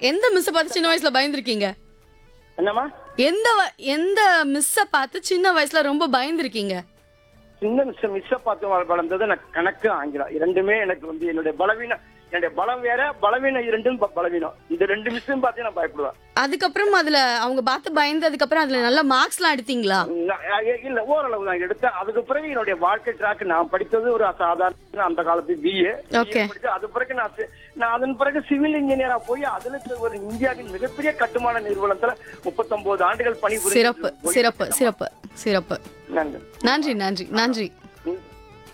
எந்த மிஸ் பார்த்து சின்ன வயசுல பயந்துருக்கீங்க என்னம்மா எந்த வ- எந்த மிஸ்ஸ பார்த்து சின்ன வயசுல ரொம்ப பயந்துருக்கீங்க சின்ன மிஸ் மிஸ்ஸ பார்த்து வள- வளர்ந்தது எனக்கு கணக்கு ஆங்கிலம் இரண்டுமே எனக்கு வந்து என்னுடைய பலவீனம் என்னுடைய பலம் வேற பலவீனம் இரண்டும் ப- பலவீனம் இந்த ரெண்டு மிஸ்ஸும் பார்த்து நான் பயப்படுவேன் அதுக்கப்புறம் அதுல அவங்க பார்த்து பயந்ததுக்கு அப்புறம் அதுல நல்ல மார்க்ஸ் எல்லாம் எடுத்தீங்களா நான் அ- இல்ல ஓரளவு நான் எடுத்தேன் அதுக்கு பிறகு என்னுடைய வாழ்க்கை ட்ராக் நான் படித்தது ஒரு சாதாரண அந்த காலத்து பிஏ Okay. அது பிறகு நான் சி- நான் அதன் பிறகு சிவில் இன்ஜினியரா போய் அதுல ஒரு இந்தியாவின் மிகப்பெரிய கட்டுமான நிறுவனத்துல முப்பத்தொன்பது ஆண்டுகள் பணி சிறப்பு சிறப்பு சிறப்பு சிறப்பு நன்றி நன்றி நன்றி நன்றி ம்.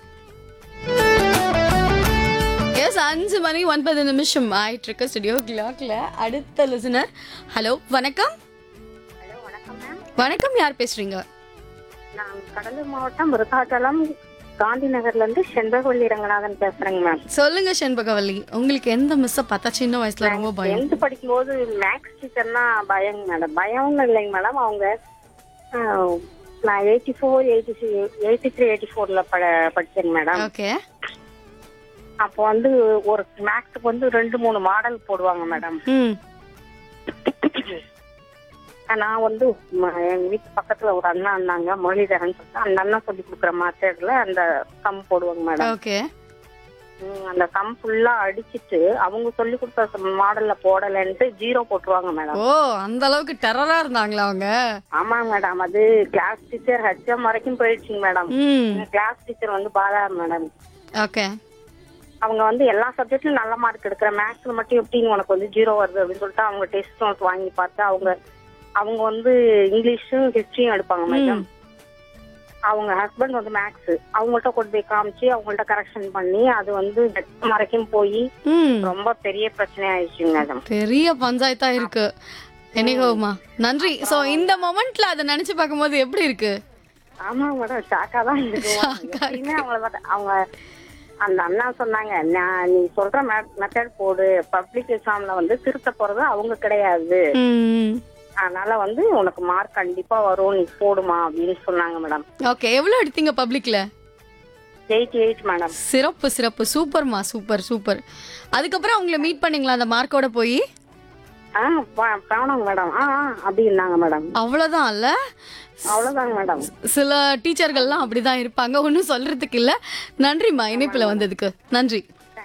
எஸ் அஞ்சு மணி ஒன்பது நிமிஷம் ஆயிட்டு இருக்கு ஸ்டுடியோ கிளாக்ல அடுத்த லிசனர் ஹலோ வணக்கம் ஹலோ வணக்கம் மேம் வணக்கம் யார் பேசுறீங்க நான் கடலூர் மாவட்டம் விருத்தாச்சலம் காந்தி நகர்ல இருந்து செண்பகவல்லி ரங்கநாதன் பேசுறேங்க மேம் சொல்லுங்க செண்பகவல்லி உங்களுக்கு எந்த மிஸ்ஸ பார்த்தா சின்ன வயசுல ரொம்ப பயம் டென்த் படிக்கும்போது மேக்ஸ் டீச்சர்னா பயங்க மேடம் பயம்னு இல்லைங்க மேடம் அவங்க ஆஹ், நான் eighty four eighty eighty three eighty ஃபோர்ல பட படிச்சேங்க மேடம் ஓகே அப்போ வந்து ஒரு மேக்ஸுக்கு வந்து ரெண்டு மூணு மாடல் போடுவாங்க மேடம் ம் நான் வந்து ம- எங்க வீட்டு பக்கத்துல ஒரு அண்ணா இருந்தாங்க முரளிதரன் சொல்லிட்டு அந்த அண்ணா சொல்லி கொடுக்குற மாத்தேட்ல அந்த கம் போடுவாங்க மேடம் ஓகே ம், அந்த கம் ஃபுல்லா அடிச்சிட்டு அவங்க சொல்லி கொடுத்த மாடல்ல போடலன்ட்டு ஜீரோ போட்டுருவாங்க மேடம் ஓ அந்த அளவுக்கு டெரரா இருந்தாங்களா அவங்க ஆமாங்க மேடம் அது கிளாஸ் டீச்சர் ஹெச்எம் வரைக்கும் போயிடுச்சுங்க மேடம் ம் கிளாஸ் டீச்சர் வந்து பாலா மேடம் ஓகே அவங்க வந்து எல்லா சப்ஜெக்ட்லயும் நல்ல மார்க் எடுக்கிற மேக்ஸ்ல மட்டும் எப்படின்னு உனக்கு வந்து ஜீரோ வருது அப்படின்னு சொல்லிட்டு அவங்க டெஸ்ட் நோட் வாங்கி பார்த்து அவங்க அவங்க வந்து இங்கிலீஷும் ஹிஸ்டரியும் எடுப்பாங்க மேடம் அவங்க ஹஸ்பண்ட் வந்து மேக்ஸ் அவங்கள்ட்ட கொண்டு போய் காமிச்சு அவங்கள்ட்ட கரெக்ஷன் பண்ணி அது வந்து HM வரைக்கும் போய் ம் ரொம்ப பெரிய பிரச்சனை ஆயிடுச்சுங்க மேடம் பெரிய பஞ்சாயத்தா இருக்கு என்னைக்கோமா நன்றி சோ இந்த மொமெண்ட்ல அதை நினைச்சு பார்க்கும்போது எப்படி இருக்கு ஆமா மேடம் ஷாக்கா தான் இருக்கு எப்பயுமே அவங்கள பார்த்தா அவங்க அந்த அண்ணா சொன்னாங்க நான் நீ சொல்ற மெத்தட் போடு பப்ளிக் எக்ஸாம்ல வந்து திருத்த போறது அவங்க கிடையாது ம் அதனால வந்து உனக்கு மார்க் கண்டிப்பா வரும் நீ போடுமா அப்படின்னு சொன்னாங்க மேடம் ஓகே எவ்வளவு எடுத்தீங்க பப்ளிக்ல எயிட்டி எயிட் மேடம் சிறப்பு சிறப்பு சூப்பர்மா சூப்பர் சூப்பர் அதுக்கப்புறம் அவங்கள மீட் பண்ணீங்களா அந்த மார்க்கோட போய் ஆ போனோங்க மேடம் ஆ ஆ, அப்படின்னாங்க மேடம் அவ்வளவுதான் இல்ல அவ்வளவுதாங்க மேடம் சில டீச்சர்கள்லாம் அப்படிதான் இருப்பாங்க ஒன்றும் சொல்றதுக்கு இல்ல நன்றிம்மா இணைப்புல வந்ததுக்கு நன்றி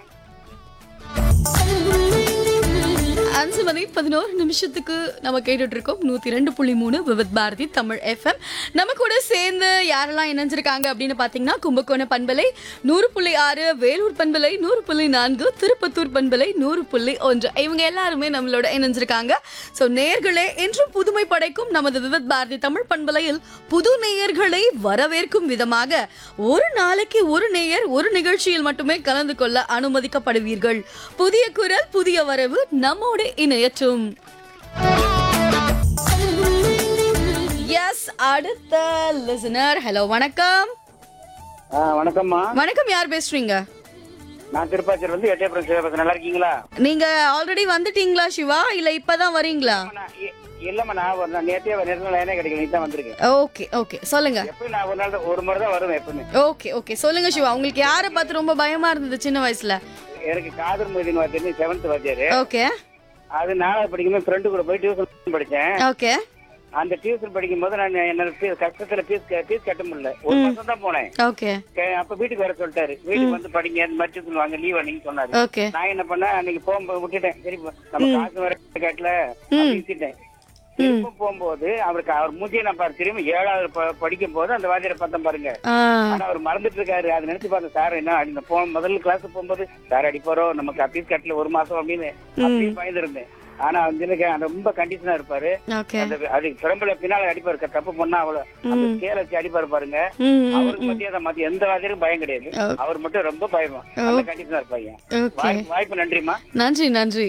அஞ்சு மணி பதினோரு நிமிஷத்துக்கு நம்ம கேட்டுட்டு இருக்கோம் நூத்தி ரெண்டு புள்ளி மூணு விவித் பாரதி தமிழ் எஃப்எம் நம்ம கூட சேர்ந்து யாரெல்லாம் இணைஞ்சிருக்காங்க அப்படின்னு பாத்தீங்கன்னா கும்பகோண பண்பலை நூறு புள்ளி ஆறு வேலூர் பண்பலை நூறு புள்ளி நான்கு திருப்பத்தூர் பண்பலை நூறு புள்ளி ஒன்று இவங்க எல்லாருமே நம்மளோட இணைஞ்சிருக்காங்க ஸோ நேயர்களே என்றும் புதுமை படைக்கும் நமது விவித் பாரதி தமிழ் பண்பலையில் புது நேயர்களை வரவேற்கும் விதமாக ஒரு நாளைக்கு ஒரு நேயர் ஒரு நிகழ்ச்சியில் மட்டுமே கலந்து கொள்ள அனுமதிக்கப்படுவீர்கள் புதிய குரல் புதிய வரவு நம்மோடு இணையற்றும் எஸ் அடுத்த லிசனர் ஹலோ வணக்கம் ஆ, வணக்கம்மா வணக்கம் யார் பேசுறீங்க நான் திருப்பாச்சூர் வந்து எட்டயபுரம் சிவபாசன் நல்லா இருக்கீங்களா நீங்க ஆல்ரெடி வந்துட்டீங்களா சிவா இல்ல இப்பதான் வரீங்களா நான் இ- இல்லம்மா நான் ஒரு நாள் நேற்றே நேரத்தில் லைனே கிடைக்கல நீ தான் வந்திருக்கேன் ஓகே ஓகே சொல்லுங்க எப்பயும் நான் ஒரு நாள் தான் ஒரு முறை தான் வருவேன் எப்பவுமே ஓகே ஓகே சொல்லுங்க சிவா உங்களுக்கு யாரை பார்த்து ரொம்ப பயமா இருந்தது சின்ன வயசுல எனக்கு காதர் மொய்தீன் வாத்தியார் செவன்த் வாத்தியார் ஓகே அது நாலாவது படிக்கும்போது ஃப்ரெண்டு கூட போய் டியூஷன் படிச்சேன் ஓகே அந்த டியூஷன் படிக்கும் போது நான் என்னோட ஃபீஸ் கஷ்டத்துல ஃபீஸ் ஃபீஸ் கட்ட முடியல ஒரு மாசம் தான் போனேன் ஓகே கே- அப்ப வீட்டுக்கு வர சொல்லிட்டாரு வீட்டுக்கு வந்து படிங்க இந்த மாதிரி டியூஷன் வாங்க லீவ் அன்னைக்கு சொன்னாரு ஓகே நான் என்ன பண்ணேன் அன்னைக்கு போகும்போது விட்டுட்டேன் சரி நம்ம காசு வர கேட்டல வீசிட்டேன் திரும்ப போகும்போது அவருக்கு அவர் மூஞ்சியை நான் பாரு திரும்ப ஏழாவது ப- படிக்கும் போது அந்த வாத்தியாரை பார்த்தேன் பாருங்க ஆ ஆனா அவர் மறந்துட்டு இருக்காரு அதை நினைச்சு பார்த்தேன் சார் என்ன அடி போ முதல்ல கிளாஸ் போகும்போது சார் அடிப்பாரோ நமக்கு அப்பீஸ் கட்டல ஒரு மாசம் அப்படின்னு அப்படியே பயந்துருந்தேன் ஆனா வந்து எனக்கு ரொம்ப கண்டிஷனா இருப்பாரு ஓகே அந்த அது பிரம்பல பின்னால அடிப்பாரு க- தப்பு பண்ணா அவ்வளவு அந்த ஸ்கேல வச்சு அடிப்பாரு பாருங்க ம் அவருக்கு மத்திய அதை மத்திய எந்த வாத்தியாரும் பயம் கிடையாது அவர் மட்டும் ரொம்ப பயமா அந்த கண்டிஷனா இருப்பாங்க ஓகே வாய்ப்பு வாய்ப்பு நன்றிமா நன்றி நன்றி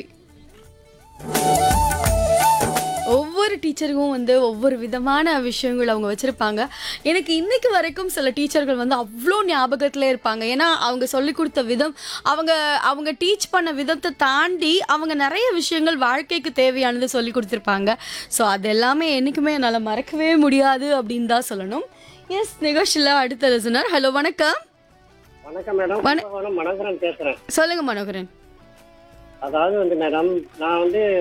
ஒவ்வொரு டீச்சருக்கும் வந்து ஒவ்வொரு விதமான விஷயங்கள் அவங்க வச்சிருப்பாங்க எனக்கு இன்னைக்கு வரைக்கும் சில டீச்சர்கள் வந்து அவ்வளோ ஞாபகத்துல இருப்பாங்க ஏன்னா அவங்க சொல்லி கொடுத்த விதம் அவங்க அவங்க டீச் பண்ண விதத்தை தாண்டி அவங்க நிறைய விஷயங்கள் வாழ்க்கைக்கு தேவையானது சொல்லி கொடுத்துருப்பாங்க ஸோ அது எல்லாமே என்றைக்குமே என்னால் மறக்கவே முடியாது அப்படின்னு தான் சொல்லணும் எஸ் நிகழ்ச்சியில் அடுத்த லிசனர் ஹலோ வணக்கம் வணக்கம் மேடம் வண- கும்பகோணம் மனோகரன் பேசுறேன் சொல்லுங்க மனோகரன் அதாவது வந்து மேடம் நான் வந்து